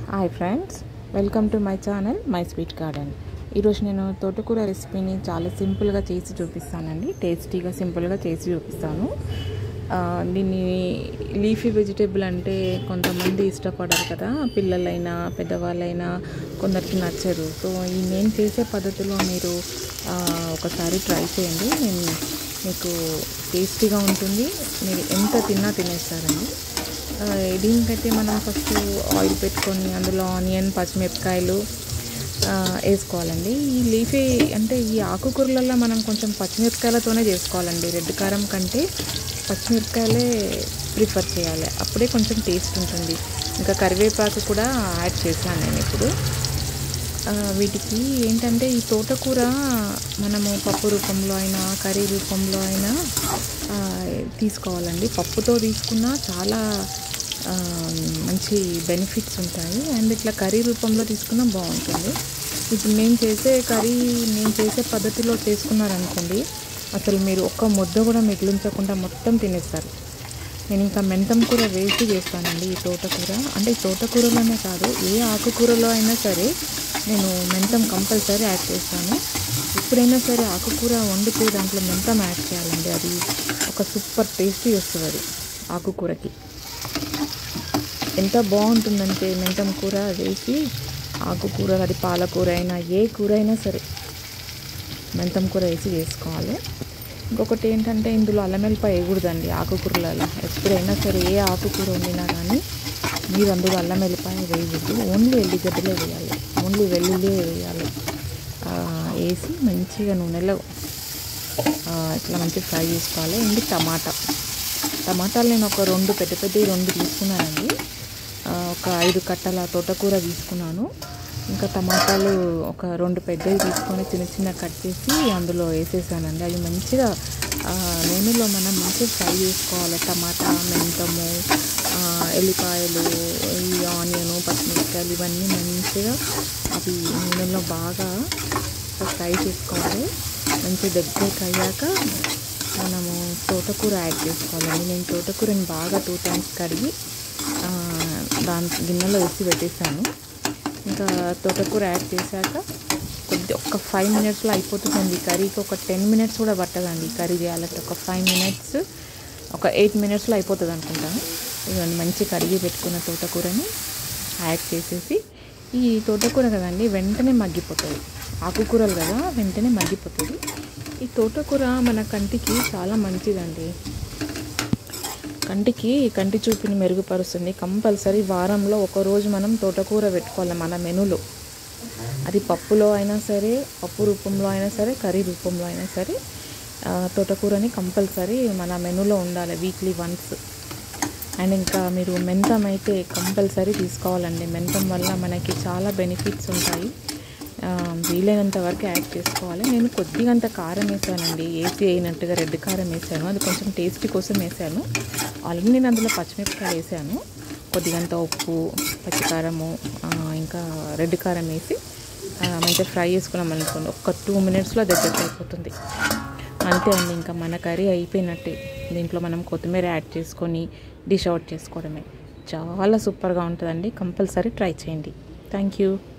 hi friends welcome to my channel my sweet garden ఈరోజు నేను తోటకూర రెసిపీని చాలా సింపుల్గా చేసి చూపిస్తానండి టేస్టీగా సింపుల్గా చేసి చూపిస్తాను ఆ, దీన్ని లీఫీ వెజిటేబుల్ అంటే కొంతమంది ఇష్టపడరు కదా పిల్లలైనా పెద్దవాళ్ళైనా కొందరికి నచ్చరు సో ఈ నేను చేసే పద్ధతిలో మీరు ఆ, ఒకసారి ట్రై చేయండి నేను మీకు టేస్టీగా ఉంటుంది మీరు ఎంత తిన్నా తినేస్తారండి ఆ, దీనికైతే మనం ఫస్ట్ ఆయిల్ పెట్టుకొని అందులో ఆనియన్ పచ్చిమిరపకాయలు ఆ, వేసుకోవాలండి ఈ లీఫీ అంటే ఈ ఆకుకూరలలో మనం కొంచెం పచ్చిమిరపకాయలతోనే చేసుకోవాలండి రెడ్ కారం కంటే పచ్చిమిరపకాయలే ప్రిఫర్ చేయాలి అప్పుడే కొంచెం టేస్ట్ ఉంటుంది ఇంకా కరివేపాకు కూడా యాడ్ చేశాను నేను ఇప్పుడు ఆ, వీటికి ఏంటంటే ఈ తోటకూర మనము పప్పు రూపంలో అయినా కర్రీ రూపంలో అయినా ఆ, తీసుకోవాలండి పప్పుతో తీసుకున్నా చాలా ఆ, మంచి బెనిఫిట్స్ ఉంటాయి అండ్ ఇట్లా కర్రీ రూపంలో తీసుకున్నా బాగుంటుంది ఇప్పుడు నేను చేసే కర్రీ నేను చేసే పద్ధతిలో చేసుకున్నారనుకోండి అసలు మీరు ఒక్క ముద్ద కూడా మిగిలించకుండా మొత్తం తినేస్తారు నేను ఇంకా మెంతం కూర వేసి చేస్తానండి ఈ తోటకూర అంటే ఈ తోటకూరలోనే కాదు ఏ ఆకుకూరలో అయినా సరే నేను మెంతం కంపల్సరీ యాడ్ చేస్తాను ఎప్పుడైనా సరే ఆకుకూర వండితే దాంట్లో మెంతం యాడ్ చేయాలండి అది ఒక సూపర్ టేస్టీ వస్తుంది అది ఆకుకూరకి ఎంత బాగుంటుందంటే మెంతం కూర వేసి ఆకుకూర అది పాలకూర అయినా ఏ కూర అయినా సరే మెంతం కూర వేసి చేసుకోవాలి ఇంకొకటి ఏంటంటే ఇందులో అల్లం వెల్లిపాయ వేయకూడదండి ఆకుకూరలలో ఎప్పుడైనా సరే ఏ ఆకుకూర వండినా కానీ మీరు అందులో అల్లం వెల్లిపాయ వేయకూడదు ఓన్లీ ఎల్లిగడ్డలే వేయాలి ఓన్లీ వెల్లుల్లి వేయాలి ఆ, వేసి మంచిగా నూనెలో ఆ, ఇట్లా మంచిగా ఫ్రై చేసుకోవాలి ఇంది టమాటా టమాటాలు నేను ఒక రెండు పెద్ద పెద్దవి రెండు తీసుకున్నానండి ఆ, ఒక ఐదు కట్టల తోటకూర తీసుకున్నాను ఇంకా టమాటాలు ఒక రెండు పెద్దవి తీసుకొని చిన్న చిన్న కట్ చేసి అందులో వేసేసానండి అవి మంచిగా ఆ, నూనెలో మనం మంచిగా ఫ్రై చేసుకోవాలి టమాటా మెంతము ఆ, ఎల్లిపాయలు ఈ ఆనియన్ పచ్చిమిరపకాయలు ఇవన్నీ మంచిగా అవి నూనెలో బాగా ఫ్రై చేసుకోవాలి మంచి దగ్గరికి అయ్యాక మనము తోటకూర యాడ్ చేసుకోవాలండి నేను తోటకూరని బాగా టూ టైమ్స్ కడిగి ఆ, దాని గిన్నెలో వేసి పెట్టేశాను ఇంకా తోటకూర యాడ్ చేశాక కొద్ది ఒక్క ఫైవ్ మినిట్స్లో అయిపోతుందండి కర్రీకి ఒక టెన్ మినిట్స్ కూడా పట్టదండి కర్రీ చేయాలంటే ఒక ఫైవ్ మినిట్స్ ఒక ఎయిట్ మినిట్స్లో అయిపోతుంది అనుకుంటాను ఇవన్నీ మంచి కడిగి పెట్టుకున్న తోటకూరని యాడ్ చేసేసి ఈ తోటకూర కదండి వెంటనే మగ్గిపోతుంది ఆకుకూరలు కదా వెంటనే మగ్గిపోతుంది ఈ తోటకూర మన కంటికి చాలా మంచిదండి కంటికి కంటి చూపుని మెరుగుపరుస్తుంది కంపల్సరీ వారంలో ఒక రోజు మనం తోటకూర పెట్టుకోవాలి మన మెనూలో అది పప్పులో అయినా సరే పప్పు రూపంలో అయినా సరే కర్రీ రూపంలో అయినా సరే ఆ, తోటకూరని కంపల్సరీ మన మెనూలో ఉండాలి వీక్లీ వన్స్ అండ్ ఇంకా మీరు మెంతం అయితే కంపల్సరీ తీసుకోవాలండి మెంతం వల్ల మనకి చాలా బెనిఫిట్స్ ఉంటాయి ఆ, వీలైనంత వరకు యాడ్ చేసుకోవాలి నేను కొద్దిగంత కారం వేసానండి ఏసీ అయినట్టుగా రెడ్ కారం వేసాను అది కొంచెం టేస్ట్ కోసం వేసాను ఆల్రెడీ నేను అందులో పచ్చిమిరపకాయలు వేసాను కొద్దిగంత ఉప్పు పచ్చికారము ఆ, ఇంకా రెడ్ కారం వేసి ఆ, మంచిగా ఫ్రై చేసుకున్నాం అనుకోండి ఒక టూ మినిట్స్లో దగ్గరికి అయిపోతుంది అంతే అండి ఇంకా మన కర్రీ అయిపోయినట్టే దీంట్లో మనం కొత్తిమీర యాడ్ చేసుకొని డిష్ అవుట్ చేసుకోవడమే చాలా సూపర్గా ఉంటుందండి కంపల్సరీ ట్రై చేయండి థ్యాంక్ యూ